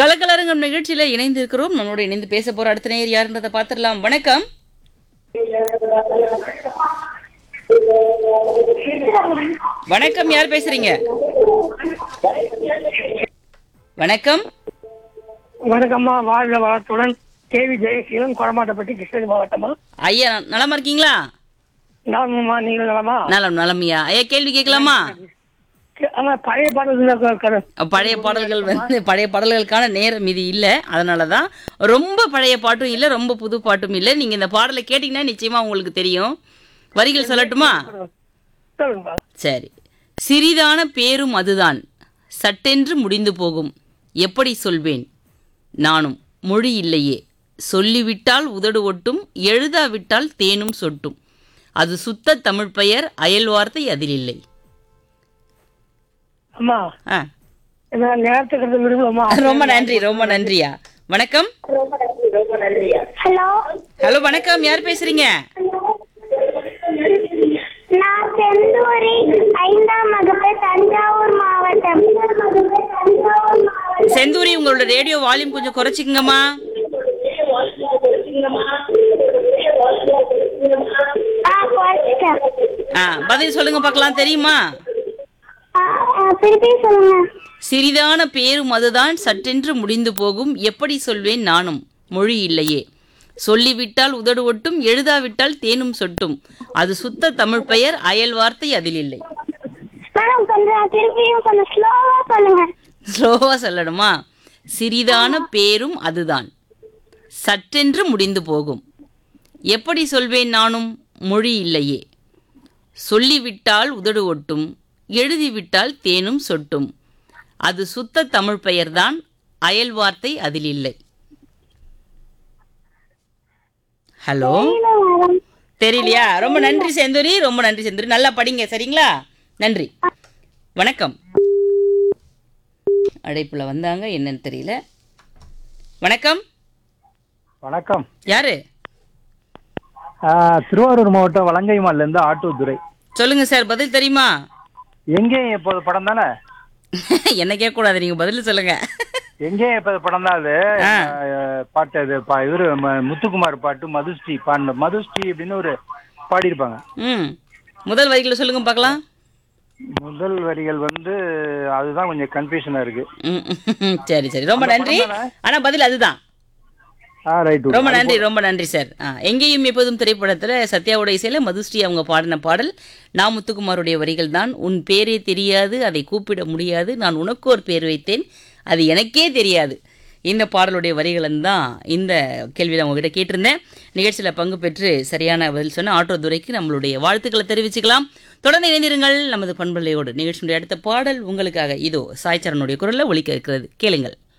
கலக்கலரங்கம் நிகழ்ச்சியில இணைந்து இருக்கிறோம் நம்மளோட இணைந்து பேச போற அடுத்த நேர் யாருன்றதை பார்த்துடலாம் வணக்கம் வணக்கம் யார் பேசுறீங்க வணக்கம் வணக்கம்மா வாழ்க வளத்துடன் கேவி ஜெயசீலன் கொடமாட்டப்பட்டி கிருஷ்ணகிரி மாவட்டமா ஐயா நலமா இருக்கீங்களா நாமம்மா நீங்கள் நலமா நலம் நலமியா ஐயா கேள்வி கேட்கலாமா ஆனா பழைய பாடல்கள் பழைய பாடல்கள் வந்து பழைய பாடல்களுக்கான நேரம் இது இல்லை அதனால தான் ரொம்ப பழைய பாட்டும் இல்லை ரொம்ப புது பாட்டும் இல்லை நீங்கள் இந்த பாடலை கேட்டிங்கன்னா நிச்சயமாக உங்களுக்கு தெரியும் வரிகள் சொல்லட்டுமா சொல்லுங்க சரி சிறிதான பேரும் அதுதான் சட்டென்று முடிந்து போகும் எப்படி சொல்வேன் நானும் மொழி இல்லையே சொல்லிவிட்டால் உதடு ஒட்டும் எழுதாவிட்டால் தேனும் சொட்டும் அது சுத்த தமிழ் பெயர் அயல் வார்த்தை அதில் இல்லை அம்மா ஆ என்ன நேரத்துக்கு விரும்புமா ரொம்ப நன்றி ரொம்ப நன்றியா வணக்கம் ஹலோ ஹலோ வணக்கம் யார் பேசுறீங்க நான் செந்தூரி ஐந்தாம் வகுப்பு தஞ்சாவூர் மாவட்டம் செந்தூரி உங்களோட ரேடியோ வால்யூம் கொஞ்சம் குறைச்சிக்கங்கம்மா ஆ குறைச்சிட்டேன் ஆ பதில் சொல்லுங்க பார்க்கலாம் தெரியுமா ஆ, ஆ, திருப்பி சொல்லுங்க சிறிதான பேரும் அதுதான் சட்டென்று முடிந்து போகும் எப்படி சொல்வேன் நானும் மொழி இல்லையே சொல்லிவிட்டால் உதடு ஒட்டும் எழுதாவிட்டால் தேனும் சொட்டும் அது சுத்த தமிழ் பெயர் அயல் வார்த்தை அதில் இல்லை மேடம் கொஞ்சம் திருப்பியும் கொஞ்சம் ஸ்லோவா சொல்லுங்க ஸ்லோவா சொல்லணுமா சிறிதான பேரும் அதுதான் சட்டென்று முடிந்து போகும் எப்படி சொல்வேன் நானும் மொழி இல்லையே சொல்லிவிட்டால் உதடு ஒட்டும் எழுதிவிட்டால் தேனும் சொட்டும் அது சுத்த தமிழ் பெயர்தான் அயல் வார்த்தை அதில் இல்லை ஹலோ மேடம் தெரியலையா ரொம்ப நன்றி செந்தூரி ரொம்ப நன்றி செந்தூரி நல்லா படிங்க சரிங்களா நன்றி வணக்கம் அழைப்புல வந்தாங்க என்னன்னு தெரியல வணக்கம் வணக்கம் யாரு ஆஹ், திருவாரூர் மாவட்டம் வலங்கைமால்ல இருந்து ஆட்டோதுரை சொல்லுங்க சார் பதில் தெரியுமா எங்கே இப்போது படம் தானே என்ன கேட்க கூடாது நீங்க பதில் சொல்லுங்க எங்கே இப்போது படம் தான் அது ஆ. ஆஹ், பாட்டு அது பா இவரு ம- முத்துக்குமார் பாட்டு மதுஸ்ரீ பாடின மதுஸ்ரீ அப்படின்னு ஒரு பாடியிருப்பாங்க ம் முதல் வரிகளை சொல்லுங்க பார்க்கலாம் முதல் வரிகள் வந்து அதுதான் கொஞ்சம் கன்ஃபியூஷனா இருக்கு ம், ம், சரி சரி ரொம்ப நன்றி ஆனா பதில் அதுதான் ஆ ரைட் ரொம்ப நன்றி ரொம்ப நன்றி சார் ஆ எங்கேயும் எப்போதும் திரைப்படத்தில் சத்யாவோட இசையில் மதுஸ்ரீ அவங்க பாடின பாடல் நா முத்துக்குமாருடைய வரிகள் தான் உன் பேரே தெரியாது அதை கூப்பிட முடியாது நான் உனக்கு ஒரு பேர் வைத்தேன் அது எனக்கே தெரியாது இந்த பாடலுடைய வரிகள் தான் இந்த கேள்வியில் உங்ககிட்ட கேட்டிருந்தேன் நிகழ்ச்சியில் பங்கு பெற்று சரியான பதில் சொன்ன ஆட்டோ துரைக்கு நம்மளுடைய வாழ்த்துக்களை தெரிவிச்சுக்கலாம் தொடர்ந்து இணைந்திருங்கள் நமது பண்பலையோடு நிகழ்ச்சியுடைய அடுத்த பாடல் உங்களுக்காக இதோ சாய்ச்சரனுடைய குரலில் ஒலிக்க இருக்கிறது கேளுங்கள்